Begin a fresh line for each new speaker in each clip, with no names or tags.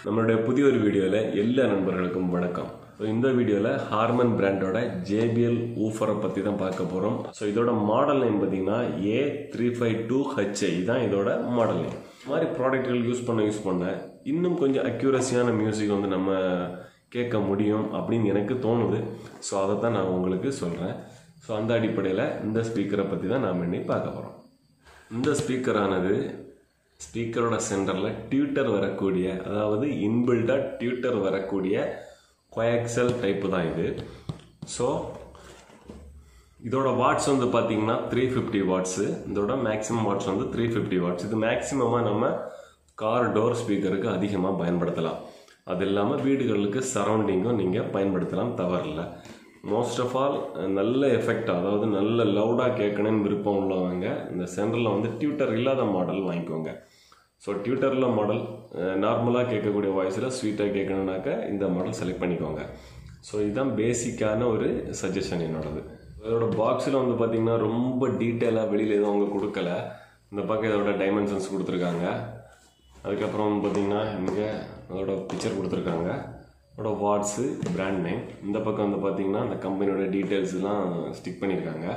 நம்மளுடைய புதிய ஒரு வீடியோவில் எல்லா நண்பர்களுக்கும் வணக்கம் ஸோ இந்த வீடியோவில் ஹார்மன் பிராண்டோட ஜேபிஎல் ஊஃபரை பற்றி தான் பார்க்க போகிறோம் ஸோ இதோட மாடல் நேம் பார்த்தீங்கன்னா A three five two H I தான் இதோட மாடல் நேம் இந்த மாதிரி ப்ராடக்ட்கள் யூஸ் பண்ண யூஸ் பண்ண இன்னும் கொஞ்சம் அக்யூரஸியான மியூசிக் வந்து நம்ம கேட்க முடியும் அப்படின்னு எனக்கு தோணுது ஸோ அதை தான் நான் உங்களுக்கு சொல்கிறேன் ஸோ அந்த அடிப்படையில் இந்த ஸ்பீக்கரை பற்றி தான் நாம் இன்னைக்கு பார்க்க போகிறோம் இந்த ஸ்பீக்கரானது ஸ்பீக்கரோட சென்டரில் டியூட்டர் வரக்கூடிய அதாவது இன்பில்டாக டியூட்டர் வரக்கூடிய கொயாக்சல் டைப்பு தான் இது ஸோ இதோட வாட்ஸ் வந்து பார்த்தீங்கன்னா த்ரீ ஃபிஃப்டி வாட்ஸு இதோட மேக்ஸிமம் வாட்ஸ் வந்து த்ரீ ஃபிஃப்டி வாட்ஸ் இது மேக்ஸிமமாக நம்ம கார் டோர் ஸ்பீக்கருக்கு அதிகமாக பயன்படுத்தலாம் அது இல்லாமல் வீடுகளுக்கு சரௌண்டிங்கும் நீங்கள் பயன்படுத்தலாம் தவறில்லை மோஸ்ட் ஆஃப் ஆல் நல்ல எஃபெக்ட் அதாவது நல்ல லவுடாக கேட்கணும்னு விருப்பம் உள்ளவங்க இந்த சென்டரில் வந்து டியூட்டர் இல்லாத மாடல் வாங்கிக்கோங்க ஸோ டியூட்டரில் மாடல் நார்மலாக கேட்கக்கூடிய வாய்ஸில் ஸ்வீட்டாக கேட்கணுன்னாக்க இந்த மாடல் செலக்ட் பண்ணிக்கோங்க ஸோ இதுதான் பேசிக்கான ஒரு சஜஷன் என்னோடது இதோட பாக்ஸில் வந்து பார்த்திங்கன்னா ரொம்ப டீட்டெயிலாக வெளியில் எதுவும் அவங்க கொடுக்கல இந்த பக்கம் இதோட டைமென்ஷன்ஸ் கொடுத்துருக்காங்க அதுக்கப்புறம் பார்த்தீங்கன்னா இங்கே அதோட பிக்சர் கொடுத்துருக்காங்க அதோட வாட்ஸு பிராண்ட் நேம் இந்த பக்கம் வந்து பார்த்தீங்கன்னா அந்த கம்பெனியோட டீட்டெயில்ஸ்லாம் ஸ்டிக் பண்ணியிருக்காங்க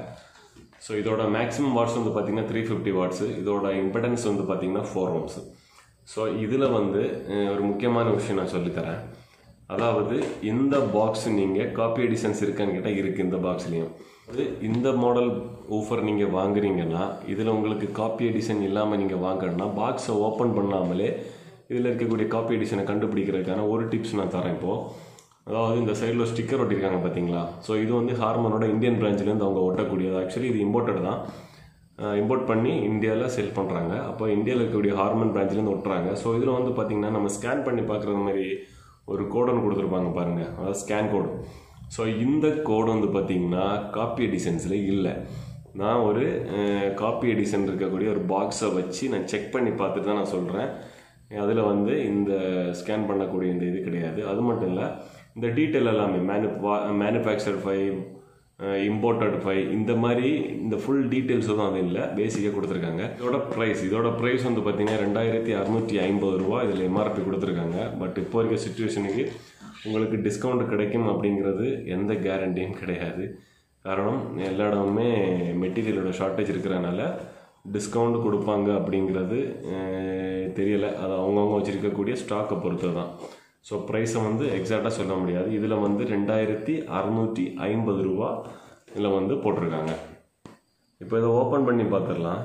ஸோ இதோட மேக்ஸிமம் வாட்ஸ் வந்து பார்த்தீங்கன்னா த்ரீ ஃபிஃப்டி வாட்ஸு இதோட இம்படன்ஸ் வந்து பார்த்தீங்கன்னா ஃபோர் ஓம்ஸு ஸோ இதில் வந்து அஹ், ஒரு முக்கியமான விஷயம் நான் சொல்லித்தரேன் அதாவது இந்த பாக்ஸ் நீங்கள் காப்பி எடிஷன்ஸ் இருக்கான்னு கேட்டால் இருக்குது இந்த பாக்ஸ்லேயும் அது இந்த மாடல் ஊஃபர் நீங்கள் வாங்குறீங்கன்னா இதில் உங்களுக்கு காப்பி எடிஷன் இல்லாமல் நீங்கள் வாங்கணும்னா பாக்ஸை ஓப்பன் பண்ணாமலே இதில் இருக்கக்கூடிய காப்பி எடிஷனை கண்டுபிடிக்கிறதுக்கான ஒரு டிப்ஸ் நான் தரேன் இப்போது அதாவது இந்த சைடில் ஸ்டிக்கர் ஒட்டியிருக்காங்க பார்த்தீங்களா ஸோ இது வந்து ஹார்மனோட இந்தியன் பிரான்ச்லேருந்து அவங்க ஒட்டக்கூடியது ஆக்சுவலி இது இம்போர்ட்டட் தான் இம்போர்ட் பண்ணி இந்தியாவில் செல் பண்ணுறாங்க அப்போ இந்தியாவில் இருக்கக்கூடிய ஹார்மன் பிரான்ச்லேருந்து ஒட்டுறாங்க ஸோ இதில் வந்து பார்த்தீங்கன்னா நம்ம ஸ்கேன் பண்ணி பார்க்குற மாதிரி ஒரு கோடுன்னு கொடுத்துருப்பாங்க பாருங்கள் அதாவது ஸ்கேன் கோடு ஸோ இந்த கோடு வந்து பார்த்தீங்கன்னா காப்பி எடிஷன்ஸில் இல்லை நான் ஒரு காப்பி எடிஷன் இருக்கக்கூடிய ஒரு பாக்ஸை வச்சு நான் செக் பண்ணி பார்த்துட்டு தான் நான் சொல்கிறேன் அதில் வந்து இந்த ஸ்கேன் பண்ணக்கூடிய இந்த இது கிடையாது அது மட்டும் இல்லை இந்த டீட்டெயில் எல்லாமே மேனு மேனுஃபேக்சர் ஃபைவ் இம்போர்ட்டட் ஃபைவ் இந்த மாதிரி இந்த ஃபுல் டீட்டெயில்ஸும் தான் அது இல்லை பேசிக்காக கொடுத்துருக்காங்க இதோட ப்ரைஸ் இதோட ப்ரைஸ் வந்து பார்த்தீங்கன்னா ரெண்டாயிரத்தி அறநூற்றி ஐம்பது ரூபா இதில் எம்ஆர்பி கொடுத்துருக்காங்க பட் இப்போ இருக்க சுச்சுவேஷனுக்கு உங்களுக்கு டிஸ்கவுண்ட் கிடைக்கும் அப்படிங்கிறது எந்த கேரண்டியும் கிடையாது காரணம் எல்லா இடமுமே மெட்டீரியலோட ஷார்ட்டேஜ் இருக்கிறனால டிஸ்கவுண்ட் கொடுப்பாங்க அப்படிங்கிறது அஹ், தெரியலை அது அவங்கவுங்க வச்சுருக்கக்கூடிய ஸ்டாக்கை பொறுத்து தான் ஸோ ப்ரைஸை வந்து எக்ஸாக்டாக சொல்ல முடியாது இதில் வந்து ரெண்டாயிரத்தி அறநூற்றி ஐம்பது ரூபா இதில் வந்து போட்டிருக்காங்க இப்போ இதை ஓப்பன் பண்ணி பார்த்துடலாம்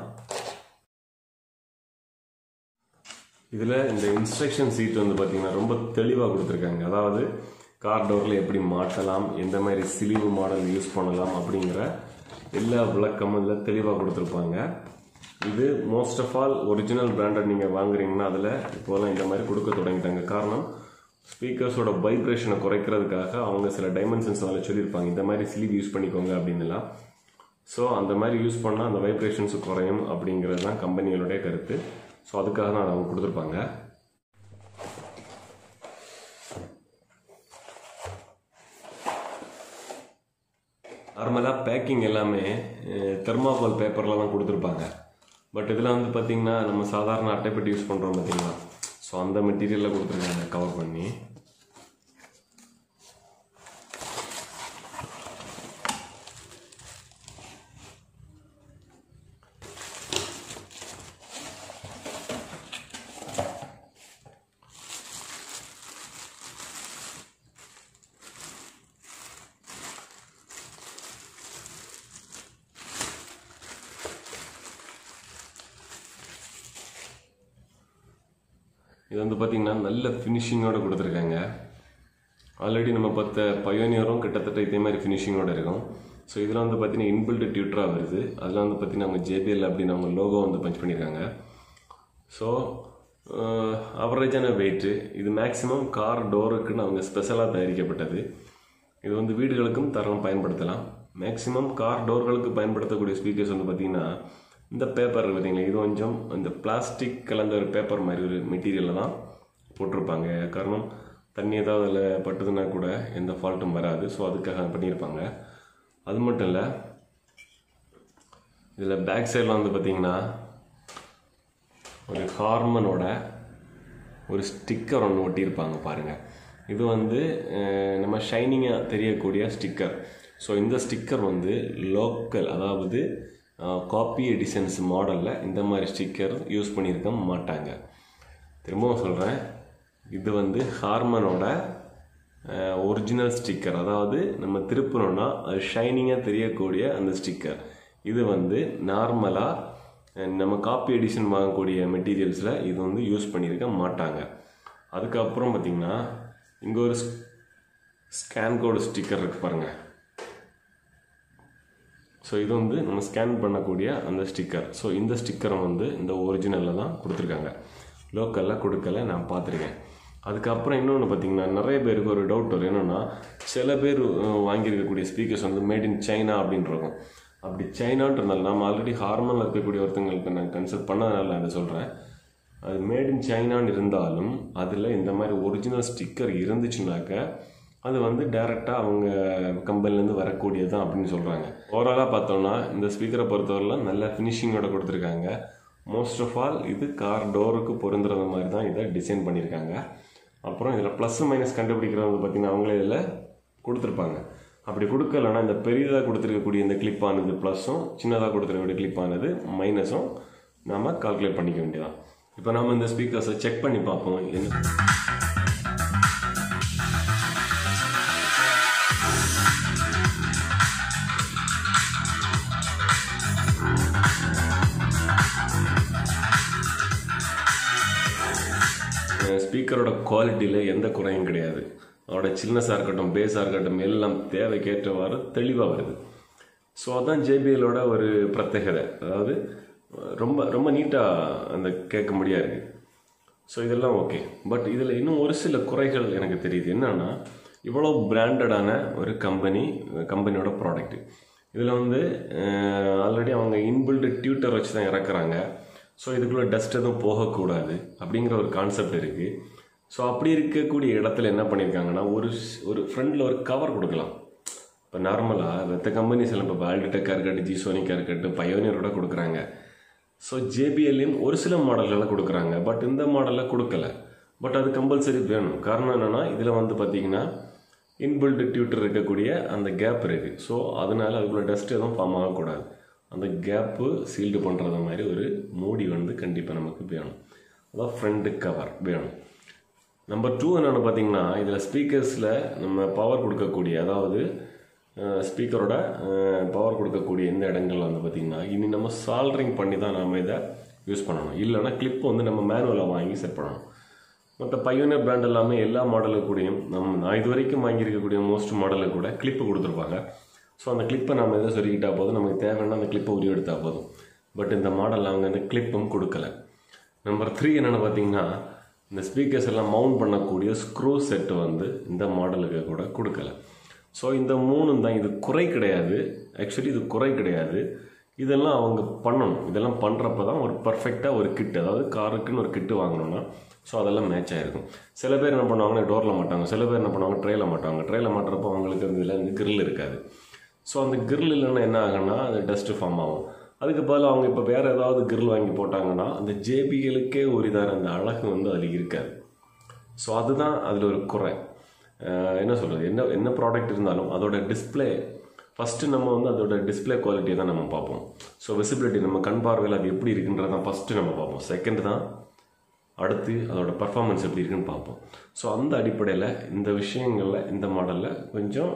இதில் இந்த இன்ஸ்ட்ரக்ஷன் சீட் வந்து பார்த்தீங்கன்னா ரொம்ப தெளிவாக கொடுத்துருக்காங்க அதாவது கார் டோரில் எப்படி மாட்டலாம் எந்த மாதிரி சிலிவு மாடல் யூஸ் பண்ணலாம் அப்படிங்கிற எல்லா விளக்கமும் இதில் தெளிவாக கொடுத்துருப்பாங்க இது most of all original branded நீங்கள் வாங்குறீங்கன்னா அதில் இப்போலாம் இந்த மாதிரி கொடுக்க தொடங்கிட்டாங்க காரணம் ஸ்பீக்கர்ஸோட வைப்ரேஷனை குறைக்கிறதுக்காக அவங்க சில டைமென்ஷன்ஸ் அதில் சொல்லியிருப்பாங்க இந்த மாதிரி ஸ்லீவ் யூஸ் பண்ணிக்கோங்க அப்படின்னுலாம் ஸோ அந்த மாதிரி யூஸ் பண்ணால் அந்த வைப்ரேஷன்ஸ் குறையும் அப்படிங்கிறது தான் கம்பெனிகளுடைய கருத்து ஸோ அதுக்காக தான் அவங்க கொடுத்துருப்பாங்க நார்மலாக பேக்கிங் எல்லாமே தெர்மாகோல் பேப்பரில் தான் கொடுத்துருப்பாங்க பட் இதில் வந்து பார்த்திங்கன்னா நம்ம சாதாரண அட்டைப்பெட்டி யூஸ் பண்ணுறோம் பார்த்தீங்களா ஸோ அந்த மெட்டீரியலில் கொடுத்துருக்காங்க கவர் பண்ணி இது வந்து பார்த்திங்கன்னா நல்ல ஃபினிஷிங்கோட கொடுத்துருக்காங்க ஆல்ரெடி நம்ம பார்த்த பயோனியரும் கிட்டத்தட்ட இதே மாதிரி ஃபினிஷிங்கோட இருக்கும் ஸோ இதில் வந்து பார்த்தீங்கன்னா இன்பில்ட் டியூட்டராக வருது அதில் வந்து பார்த்தீங்கன்னா அவங்க ஜேபிஎல் அப்படின்னு அவங்க லோகோ வந்து பஞ்ச் பண்ணியிருக்காங்க ஸோ அவரேஜான வெயிட்டு இது மேக்ஸிமம் கார் டோருக்குன்னு அவங்க ஸ்பெஷலாக தயாரிக்கப்பட்டது இது வந்து வீடுகளுக்கும் தரம் பயன்படுத்தலாம் மேக்ஸிமம் கார் டோர்களுக்கு பயன்படுத்தக்கூடிய ஸ்பீக்கர்ஸ் வந்து பார்த்திங்கன்னா இந்த பேப்பர் பார்த்தீங்களா இது கொஞ்சம் இந்த பிளாஸ்டிக் கலந்த ஒரு பேப்பர் மாதிரி ஒரு மெட்டீரியலில் தான் போட்டிருப்பாங்க காரணம் தண்ணி ஏதாவது அதில் பட்டுதுன்னா கூட எந்த ஃபால்ட்டும் வராது ஸோ அதுக்காக பண்ணியிருப்பாங்க அது மட்டும் இல்லை இதில் பேக் சைடில் வந்து பார்த்தீங்கன்னா ஒரு ஹார்மனோட ஒரு ஸ்டிக்கர் ஒன்று ஒட்டியிருப்பாங்க பாருங்கள் இது வந்து அஹ், நம்ம ஷைனிங்காக தெரியக்கூடிய ஸ்டிக்கர் ஸோ இந்த ஸ்டிக்கர் வந்து லோக்கல் அதாவது காப்பி எடிஷன்ஸ் மாடலில் இந்த மாதிரி ஸ்டிக்கர் யூஸ் பண்ணியிருக்க மாட்டாங்க திரும்பவும் சொல்கிறேன் இது வந்து ஹார்மனோட ஒரிஜினல் ஸ்டிக்கர் அதாவது நம்ம திருப்பினோன்னா அது ஷைனிங்காக தெரியக்கூடிய அந்த ஸ்டிக்கர் இது வந்து நார்மலாக நம்ம காப்பி எடிஷன் வாங்கக்கூடிய மெட்டீரியல்ஸில் இது வந்து யூஸ் பண்ணியிருக்க மாட்டாங்க அதுக்கப்புறம் பார்த்திங்கன்னா இங்கே ஒரு ஸ்கேன் கோடு ஸ்டிக்கர் இருக்கு பாருங்கள் ஸோ இது வந்து நம்ம ஸ்கேன் பண்ணக்கூடிய அந்த ஸ்டிக்கர் ஸோ இந்த ஸ்டிக்கரை வந்து இந்த ஒரிஜினலில் தான் கொடுத்துருக்காங்க லோக்கலில் கொடுக்கல நான் பார்த்துருக்கேன் அதுக்கப்புறம் இன்னொன்று பார்த்தீங்கன்னா நிறைய பேருக்கு ஒரு டவுட் வரும் என்னென்னா சில பேர் அஹ், வாங்கியிருக்கக்கூடிய ஸ்பீக்கர்ஸ் வந்து மேட் இன் சைனா அப்படின்னு இருக்கும் அப்படி சைனான்றனால நம்ம ஆல்ரெடி ஹார்மனில் இருக்கக்கூடிய ஒருத்தங்களுக்கு நான் கன்சல்ட் பண்ணதுனால நான் இதை சொல்கிறேன் அது மேட் இன் சைனான்னு இருந்தாலும் அதில் இந்த மாதிரி ஒரிஜினல் ஸ்டிக்கர் இருந்துச்சுனாக்க அது வந்து டைரெக்டாக அவங்க கம்பெனிலேருந்து வரக்கூடியது தான் அப்படின்னு சொல்கிறாங்க ஓவராலாக பார்த்தோம்னா இந்த ஸ்பீக்கரை பொறுத்தவரைலாம் நல்ல ஃபினிஷிங்கோட கொடுத்துருக்காங்க மோஸ்ட் ஆஃப் ஆல் இது கார் டோருக்கு பொருந்துறது மாதிரி தான் இதை டிசைன் பண்ணியிருக்காங்க அப்புறம் இதில் ப்ளஸ் மைனஸ் கண்டுபிடிக்கிறது பார்த்தீங்கன்னா அவங்களே இதில் கொடுத்துருப்பாங்க அப்படி கொடுக்கலன்னா இந்த பெரியதாக கொடுத்துருக்கக்கூடிய இந்த கிளிப்பானது ப்ளஸ்ஸும் சின்னதாக கொடுத்துருக்கக்கூடிய கிளிப்பானது மைனஸும் நாம் கால்குலேட் பண்ணிக்க வேண்டியதான் இப்போ நாம் இந்த ஸ்பீக்கர்ஸை செக் பண்ணி பார்ப்போம் என்ன ஸ்பீக்கரோட குவாலிட்டியில் எந்த குறையும் கிடையாது அதோட சில்னஸாக இருக்கட்டும் பேஸாக இருக்கட்டும் எல்லாம் தேவைக்கேற்றவாறு தெளிவாக வருது ஸோ அதான் ஜேபிஎலோட ஒரு பிரத்யேகதை அதாவது ரொம்ப ரொம்ப நீட்டாக அந்த கேட்க முடியா இருக்கு ஸோ இதெல்லாம் ஓகே பட் இதில் இன்னும் ஒரு சில குறைகள் எனக்கு தெரியுது என்னன்னா இவ்வளோ பிராண்டடான ஒரு கம்பெனி கம்பெனியோட ப்ராடக்ட் இதில் வந்து ஆல்ரெடி அவங்க இன்பில்டு டியூட்டர் வச்சு தான் இறக்குறாங்க ஸோ இதுக்குள்ளே டஸ்ட் எதுவும் போகக்கூடாது அப்படிங்கிற ஒரு கான்செப்ட் இருக்குது ஸோ அப்படி இருக்கக்கூடிய இடத்துல என்ன பண்ணியிருக்காங்கன்னா ஒரு ஸ்- ஒரு ஃப்ரண்டில் ஒரு கவர் கொடுக்கலாம் இப்போ நார்மலாக மற்ற கம்பெனிஸ் எல்லாம் இப்போ பால்டிடெக்காக இருக்கட்டும் ஜி சோனிக்காக இருக்கட்டும் பயோனியரோட கொடுக்குறாங்க ஸோ ஜேபிஎல்லையும் ஒரு சில மாடல்களை கொடுக்குறாங்க பட் இந்த மாடலில் கொடுக்கல பட் அது கம்பல்சரி வேணும் காரணம் என்னென்னா இதில் வந்து பார்த்தீங்கன்னா இன்பில்டு டியூட்டர் இருக்கக்கூடிய அந்த கேப் இருக்குது ஸோ அதனால அதுக்குள்ள டஸ்ட் எதுவும் ஃபார்ம் ஆகக்கூடாது அந்த கேப்பு சீல்டு பண்ணுறது மாதிரி ஒரு மூடி வந்து கண்டிப்பாக நமக்கு வேணும் அதான் ஃப்ரண்ட் கவர் வேணும் நம்பர் டூ என்னென்னு பார்த்தீங்கன்னா இதில் ஸ்பீக்கர்ஸில் நம்ம பவர் கொடுக்கக்கூடிய அதாவது ஸ்பீக்கரோட பவர் கொடுக்கக்கூடிய இந்த இடங்கள்ல வந்து பார்த்திங்கன்னா இனி நம்ம சால்ட்ரிங் பண்ணி தான் நாம் இதை யூஸ் பண்ணணும் இல்லைன்னா கிளிப் வந்து நம்ம மேனுவலாக வாங்கி செட் பண்ணணும் மற்ற பையோனியர் பிராண்ட் எல்லாமே எல்லா மாடலுக்கு கூடயும் நம்ம நான் இது வரைக்கும் வாங்கியிருக்கக்கூடிய மோஸ்ட் மாடலுக்கு கூட கிளிப்பு கொடுத்துருப்பாங்க ஸோ அந்த கிளிப்பை நம்ம எதை சொல்லிக்கிட்டா போதும் நமக்கு தேவைன்னா அந்த கிளிப்பை உரி எடுத்தால் போதும் பட் இந்த மாடலில் அவங்க அந்த கிளிப்பும் கொடுக்கல நம்பர் த்ரீ என்னென்னு பார்த்தீங்கன்னா இந்த ஸ்பீக்கர்ஸ் எல்லாம் மவுண்ட் பண்ணக்கூடிய ஸ்க்ரூ செட்டு வந்து இந்த மாடலுக்கு கூட கொடுக்கல ஸோ இந்த மூணும் தான் இது குறை கிடையாது ஆக்சுவலி இது குறை கிடையாது இதெல்லாம் அவங்க பண்ணணும் இதெல்லாம் பண்ணுறப்ப தான் ஒரு பர்ஃபெக்டாக ஒரு கிட் அதாவது காருக்குன்னு ஒரு கிட்டு வாங்கணும்னா ஸோ அதெல்லாம் மேட்ச் ஆகிருக்கும் சில பேர் என்ன பண்ணுவாங்கன்னா டோரில் மாட்டாங்க சில பேர் என்ன பண்ணுவாங்க ட்ரேல மாட்டாங்க ட்ரேல மாட்டுறப்போ அவங்களுக்கு இதில் வந்து grill இருக்காது ஸோ அந்த grill இல்லைன்னா என்ன ஆகும்னா அது டஸ்ட்டு ஃபார்ம் ஆகும் அதுக்கு பதிலா அவங்க இப்போ வேறு ஏதாவது grill வாங்கி போட்டாங்கன்னா அந்த ஜேபிஎலுக்கே ஒரு இதான அந்த அழகு வந்து அதில் இருக்காது ஸோ அதுதான் அதில் ஒரு குறை அஹ் என்ன சொல்கிறது என்ன என்ன ப்ராடக்ட் இருந்தாலும் அதோட டிஸ்ப்ளே ஃபஸ்ட்டு நம்ம வந்து அதோட டிஸ்ப்ளே குவாலிட்டியை தான் நம்ம பார்ப்போம் ஸோ விசிபிலிட்டி நம்ம கண் பார்வையில் அது எப்படி இருக்குன்றதான் ஃபஸ்ட்டு நம்ம பார்ப்போம் செகண்ட் தான் அடுத்து அதோட பர்ஃபார்மன்ஸ் எப்படி இருக்குன்னு பார்ப்போம் ஸோ அந்த அடிப்படையில் இந்த விஷயங்களில் இந்த மாடலில் கொஞ்சம்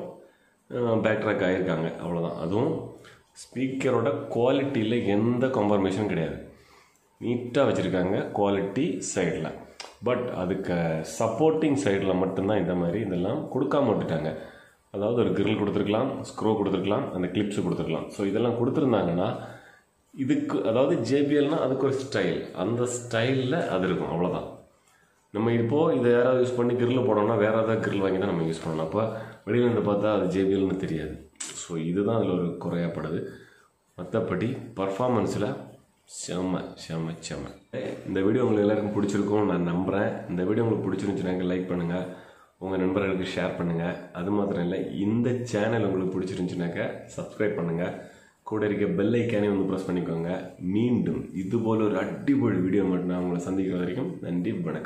பேக் ட்ராக் ஆகியிருக்காங்க அவ்வளோதான் அதுவும் ஸ்பீக்கரோட குவாலிட்டியில் எந்த காம்ப்ரமைஸும் கிடையாது நீட்டாக வச்சுருக்காங்க குவாலிட்டி சைடில் பட் அதுக்கு சப்போர்ட்டிங் சைடில் மட்டும்தான் இந்த மாதிரி இதெல்லாம் கொடுக்காம விட்டுட்டாங்க அதாவது ஒரு கிரில் கொடுத்துருக்கலாம் ஸ்க்ரூ கொடுத்துருக்கலாம் அந்த கிளிப்ஸ் கொடுத்துருக்கலாம் ஸோ இதெல்லாம் கொடுத்துருந்தாங்கன்னா இதுக்கு அதாவது ஜேபிஎல்னா அதுக்கு ஒரு ஸ்டைல் அந்த ஸ்டைலில் அது இருக்கும் அவ்வளோதான் நம்ம இப்போது இதை யாராவது யூஸ் பண்ணி கிரில் போனோம்னா வேறு ஏதாவது கிரில் வாங்கி தான் நம்ம யூஸ் பண்ணணும் அப்போ வெளியில இருந்து பார்த்தா அது ஜேபிஎல்னு தெரியாது ஸோ இதுதான் அதில் ஒரு குறையாப்படுது மற்றபடி பர்ஃபார்மன்ஸில் செம்ம செம்ம செம்ம இந்த வீடியோ உங்களுக்கு எல்லாருக்கும் பிடிச்சிருக்கும் நான் நம்புகிறேன் இந்த வீடியோ உங்களுக்கு பிடிச்சிருந்துச்சுன்னா லைக் பண்ணுங்கள் உங்கள் நண்பர்களுக்கு ஷேர் பண்ணுங்கள் அது மாத்திரம் இல்லை இந்த சேனல் உங்களுக்கு பிடிச்சிருந்துச்சுனாக்க சப்ஸ்கிரைப் பண்ணுங்கள் கூட இருக்க பெல் ஐக்கானே வந்து ப்ரெஸ் பண்ணிக்கோங்க மீண்டும் இது போல ஒரு அடிப்பொழி வீடியோ மட்டும் நான் உங்களை சந்திக்கிற வரைக்கும் நன்றி வணக்கம்